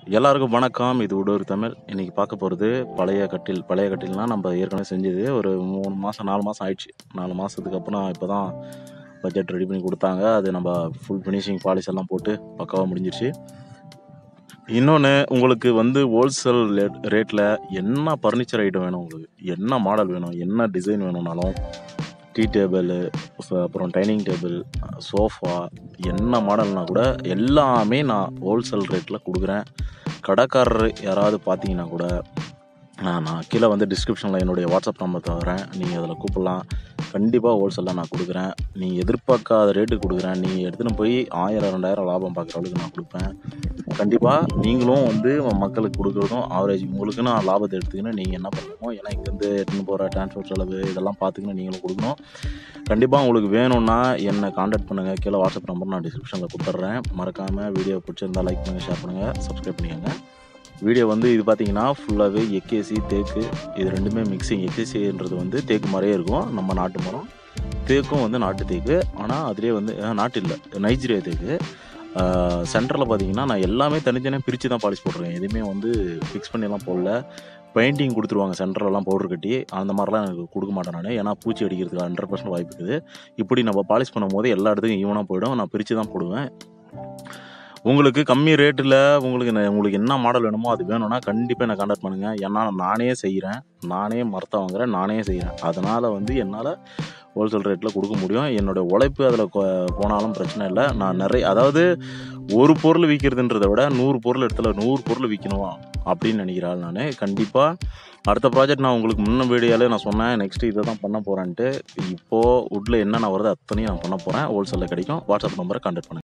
எல்லாருக்கும் வணக்கம் இது உடூர் தமிழ் இன்னைக்கு பார்க்க போகிறது பழைய கட்டில் பழைய கட்டில்னால் நம்ம ஏற்கனவே செஞ்சது ஒரு மூணு மாதம் நாலு மாதம் ஆயிடுச்சு நாலு மாதத்துக்கு அப்புறம் இப்போ தான் பட்ஜெட் ரெடி பண்ணி கொடுத்தாங்க அது நம்ம ஃபுல் ஃபினிஷிங் பாலிஷ் எல்லாம் போட்டு பக்காவாக முடிஞ்சிருச்சு இன்னொன்று உங்களுக்கு வந்து ஹோல்சேல் ரேட்டில் என்ன ஃபர்னிச்சர் ஐட்டம் வேணும் உங்களுக்கு என்ன மாடல் வேணும் என்ன டிசைன் வேணும்னாலும் டீ டேபிள் அப்புறம் டைனிங் டேபிள் சோஃபா என்ன மாடல்னா கூட எல்லாமே நான் ஹோல்சேல் ரேட்டில் கொடுக்குறேன் கடைக்காரர் யாராவது பார்த்தீங்கன்னா கூட நான் நான் கீழே வந்து டிஸ்கிரிப்ஷனில் என்னுடைய வாட்ஸ்அப் நம்பர் தரேன் நீங்கள் அதில் கூப்பிடலாம் கண்டிப்பாக ஹோல்சேலில் நான் கொடுக்குறேன் நீ எதிர்பார்க்காத ரேட்டு கொடுக்குறேன் நீ எடுத்துகிட்டு போய் ஆயிரம் ரெண்டாயிரம் லாபம் பார்க்குற அளவுக்கு நான் கொடுப்பேன் கண்டிப்பாக நீங்களும் வந்து மக்களுக்கு கொடுக்குறதும் ஆவரேஜ் உங்களுக்கு நான் லாபத்தை எடுத்துக்கின்னு நீங்கள் என்ன பண்ணணும் ஏன்னா இங்கேருந்து எடுத்துன்னு போகிற டிரான்ஸ்போர்ட் செலவு இதெல்லாம் பார்த்துக்கின்னு நீங்களும் கொடுக்கணும் கண்டிப்பாக உங்களுக்கு வேணும்னா என்னை காண்டாக்ட் பண்ணுங்கள் கீழே வாட்ஸ்அப் நம்பர் நான் டிஸ்கிரிப்ஷனில் கொடுத்துட்றேன் மறக்காமல் வீடியோ பிடிச்சிருந்தா லைக் பண்ணுங்கள் ஷேர் பண்ணுங்கள் சப்ஸ்கிரைப் பண்ணிக்கோங்க வீடியோ வந்து இது பார்த்தீங்கன்னா ஃபுல்லாகவே எக்கேசி தேக்கு இது ரெண்டுமே மிக்சிங் எக்கேசின்றது வந்து தேக்கு மாதிரியே இருக்கும் நம்ம நாட்டு மரம் தேக்கும் வந்து நாட்டு தேக்கு ஆனால் அதுலேயே வந்து அஹ், நாட்டு இல்லை நைஜீரியா தேக்கு சென்டரில் பார்த்தீங்கன்னா நான் எல்லாமே தனித்தனியாக பிரித்து தான் பாலிஷ் போட்டிருக்கேன் எதுவுமே வந்து ஃபிக்ஸ் பண்ணியெல்லாம் போடல பெயிண்டிங் கொடுத்துருவாங்க சென்டர்லலாம் பவுடர் கட்டி அந்த மாதிரிலாம் எனக்கு கொடுக்க மாட்டேன் நான் ஏன்னா பூச்சி அடிக்கிறதுக்கு ஹண்ட்ரட் பர்சன்ட் வாய்ப்பு இருக்குது இப்படி நம்ம பாலிஷ் பண்ணும்போது எல்லா இடத்துக்கும் ஈவனாக போயிடும் நான் பிரித்து தான் போடுவேன் உங்களுக்கு கம்மி ரேட்டில் உங்களுக்கு என்ன- உங்களுக்கு என்ன மாடல் வேணுமோ அது வேணும்னா கண்டிப்பாக என்னை கான்டாக்ட் பண்ணுங்கள் ஏன்னா நானே செய்கிறேன் நானே மரத்தை வாங்குறேன் நானே செய்கிறேன் அதனால் வந்து என்னால் ஹோல்சேல் ரேட்டில் கொடுக்க முடியும் என்னோட உழைப்பு அதில் போனாலும் பிரச்சனை இல்லை நான் நிறைய அதாவது ஒரு பொருள் விற்கிறதுன்றதை விட நூறு பொருள் இடத்துல நூறு பொருள் விற்கணும் அப்படின்னு நினைக்கிறாள் நான் கண்டிப்பாக அடுத்த ப்ராஜெக்ட் நான் உங்களுக்கு முன்ன வீடியோவில் நான் சொன்னேன் நெக்ஸ்ட் இதை தான் பண்ண போகிறேன்ட்டு இப்போது உட்டில் என்னென்ன வருது அத்தனையும் நான் பண்ண போகிறேன் ஹோல்சேலில் கிடைக்கும் வாட்ஸ்அப் நம்பரை கான்டாக்ட் பண்ணுங்கள்